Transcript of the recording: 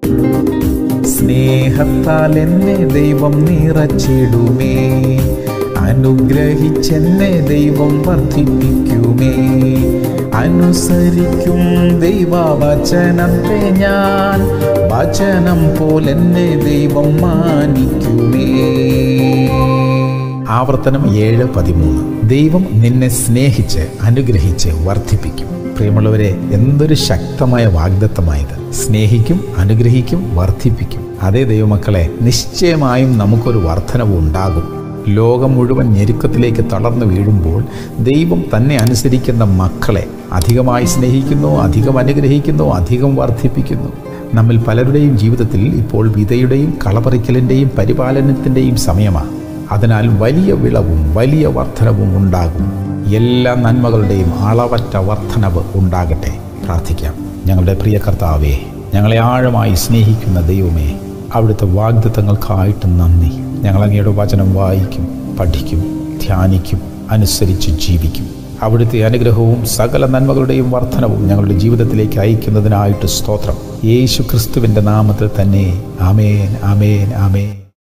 സ്നേഹത്താൽ എന്നെ ദൈവം നിറച്ചിടുമേ അനുഗ്രഹിച്ചെന്നെ ദൈവം വർദ്ധിപ്പിക്കുമേ അനുസരിക്കും ദൈവവചനത്തെ ഞാൻ വചനം പോലെന്നെ ദൈവം മാനിക്കുമേ ആവർത്തനം ഏഴ് പതിമൂന്ന് ദൈവം നിന്നെ സ്നേഹിച്ച് അനുഗ്രഹിച്ച് വർദ്ധിപ്പിക്കും പ്രിയമുള്ളവരെ എന്തൊരു ശക്തമായ വാഗ്ദത്തമായത് സ്നേഹിക്കും അനുഗ്രഹിക്കും വർദ്ധിപ്പിക്കും അതേ ദൈവമക്കളെ നിശ്ചയമായും നമുക്കൊരു വർധനവ് ഉണ്ടാകും ലോകം മുഴുവൻ ഞെരുക്കത്തിലേക്ക് തളർന്നു വീഴുമ്പോൾ ദൈവം തന്നെ അനുസരിക്കുന്ന മക്കളെ അധികമായി സ്നേഹിക്കുന്നു അധികം അനുഗ്രഹിക്കുന്നു അധികം വർദ്ധിപ്പിക്കുന്നു നമ്മിൽ പലരുടെയും ജീവിതത്തിൽ ഇപ്പോൾ വിതയുടെയും കളപറിക്കലിൻ്റെയും പരിപാലനത്തിൻ്റെയും സമയമാണ് അതിനാൽ വലിയ വിളവും വലിയ വർധനവും ഉണ്ടാകും എല്ലാ നന്മകളുടെയും അളവറ്റ വർധനവ് ഉണ്ടാകട്ടെ പ്രാർത്ഥിക്കാം ഞങ്ങളുടെ പ്രിയ കർത്താവേ ഞങ്ങളെ ആഴമായി സ്നേഹിക്കുന്ന ദൈവമേ അവിടുത്തെ വാഗ്ദത്തങ്ങൾക്കായിട്ട് നന്ദി ഞങ്ങൾ അങ്ങയുടെ വചനം വായിക്കും പഠിക്കും ധ്യാനിക്കും അനുസരിച്ച് ജീവിക്കും അവിടുത്തെ അനുഗ്രഹവും സകല നന്മകളുടെയും വർധനവും ഞങ്ങളുടെ ജീവിതത്തിലേക്ക് അയക്കുന്നതിനായിട്ട് സ്തോത്രം യേശു ക്രിസ്തുവിൻ്റെ നാമത്തിൽ തന്നെ ആമേൻ ആമേൻ ആമേൻ